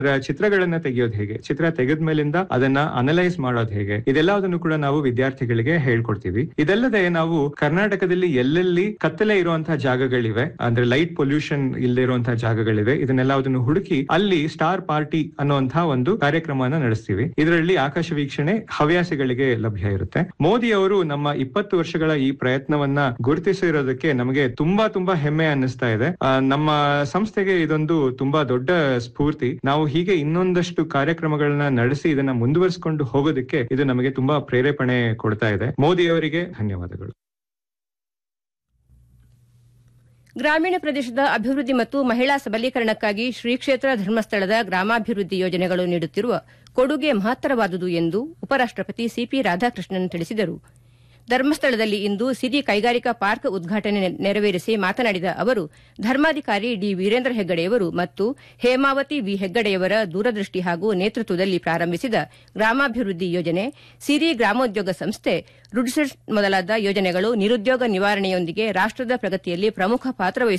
ಅದರ ಚಿತ್ರಗಳನ್ನ ತೆಗೆಯೋದು ಹೇಗೆ ಚಿತ್ರ ತೆಗೆದ ಮೇಲಿಂದ ಅದನ್ನ ಅನಲೈಸ್ ಮಾಡೋದು ಹೇಗೆ ಇದೆಲ್ಲದನ್ನು ಕೂಡ ನಾವು ವಿದ್ಯಾರ್ಥಿಗಳಿಗೆ ಹೇಳ್ಕೊಡ್ತೀವಿ ಇದಲ್ಲದೆ ನಾವು ಕರ್ನಾಟಕದಲ್ಲಿ ಎಲ್ಲೆಲ್ಲಿ ಕತ್ತಲೆ ಇರುವಂತಹ ಜಾಗಗಳಿವೆ ಅಂದ್ರೆ ಲೈಟ್ ಪೊಲ್ಯೂಷನ್ ಇಲ್ಲದೆ ಇರುವಂತಹ ಜಾಗಗಳಿವೆ ಇದನ್ನೆಲ್ಲದನ್ನು ಹುಡುಕಿ ಅಲ್ಲಿ ಸ್ಟಾರ್ ಪಾರ್ಟಿ ಅನ್ನುವಂತಹ ಒಂದು ಕಾರ್ಯಕ್ರಮವನ್ನ ನಡೆಸ್ತೀವಿ ಇದರಲ್ಲಿ ಆಕಾಶ ವೀಕ್ಷಣೆ ಹವ್ಯಾಸಿಗಳಿಗೆ ಲಭ್ಯ ಇರುತ್ತೆ ಮೋದಿ ಅವರು ನಮ್ಮ ಇಪ್ಪತ್ತು ವರ್ಷಗಳ ಈ ಪ್ರಯತ್ನವನ್ನ ಗುರುತಿಸಿರೋದಕ್ಕೆ ನಮಗೆ ತುಂಬಾ ತುಂಬಾ ಹೆಮ್ಮೆ ಅನ್ನಿಸ್ತಾ ಇದೆ ಆ, ನಮ್ಮ ಸಂಸ್ಥೆಗೆ ಇದೊಂದು ತುಂಬಾ ದೊಡ್ಡ ಸ್ಫೂರ್ತಿ ನಾವು ಹೀಗೆ ಇನ್ನೊಂದಷ್ಟು ಕಾರ್ಯಕ್ರಮಗಳನ್ನ ನಡೆಸಿ ಇದನ್ನ ಮುಂದುವರಿಸಿಕೊಂಡು ಹೋಗೋದಕ್ಕೆ ಇದು ನಮಗೆ ತುಂಬಾ ಪ್ರೇರೇಪಣೆ ಕೊಡ್ತಾ ಇದೆ ಮೋದಿ ಅವರಿಗೆ ಧನ್ಯವಾದಗಳು ಗ್ರಾಮೀಣ ಪ್ರದೇಶದ ಅಭಿವೃದ್ಧಿ ಮತ್ತು ಮಹಿಳಾ ಸಬಲೀಕರಣಕ್ಕಾಗಿ ಶ್ರೀ ಕ್ಷೇತ್ರ ಧರ್ಮಸ್ಥಳದ ಗ್ರಾಮಾಭಿವೃದ್ಧಿ ಯೋಜನೆಗಳು ನೀಡುತ್ತಿರುವ ಕೊಡುಗೆ ಮಹತ್ತರವಾದುದು ಎಂದು ಉಪರಾಷ್ಟಪತಿ ಸಿಪಿ ರಾಧಾಕೃಷ್ಣನ್ ತಿಳಿಸಿದರು ಧರ್ಮಸ್ಥಳದಲ್ಲಿ ಇಂದು ಸಿರಿ ಕೈಗಾರಿಕಾ ಪಾರ್ಕ್ ಉದ್ಘಾಟನೆ ನೆ- ನೆರವೇರಿಸಿ ಮಾತನಾಡಿದ ಅವರು ಧರ್ಮಾಧಿಕಾರಿ ಡಿ ವೀರೇಂದ್ರ ಹೆಗ್ಗಡೆಯವರು ಮತ್ತು ಹೇಮಾವತಿ ವಿ ಹೆಗ್ಗಡೆಯವರ ದೂರದೃಷ್ಟಿ ಹಾಗೂ ನೇತೃತ್ವದಲ್ಲಿ ಪ್ರಾರಂಭಿಸಿದ ಗ್ರಾಮಾಭಿವೃದ್ಧಿ ಯೋಜನೆ ಸಿರಿ ಗ್ರಾಮೋದ್ಯೋಗ ಸಂಸ್ಥೆ ರುಡ್ಸೆಟ್ ಮೊದಲಾದ ಯೋಜನೆಗಳು ನಿರುದ್ಯೋಗ ನಿವಾರಣೆಯೊಂದಿಗೆ ರಾಷ್ಟದ ಪ್ರಗತಿಯಲ್ಲಿ ಪ್ರಮುಖ ಪಾತ್ರ ವಹಿಸುತ್ತವೆ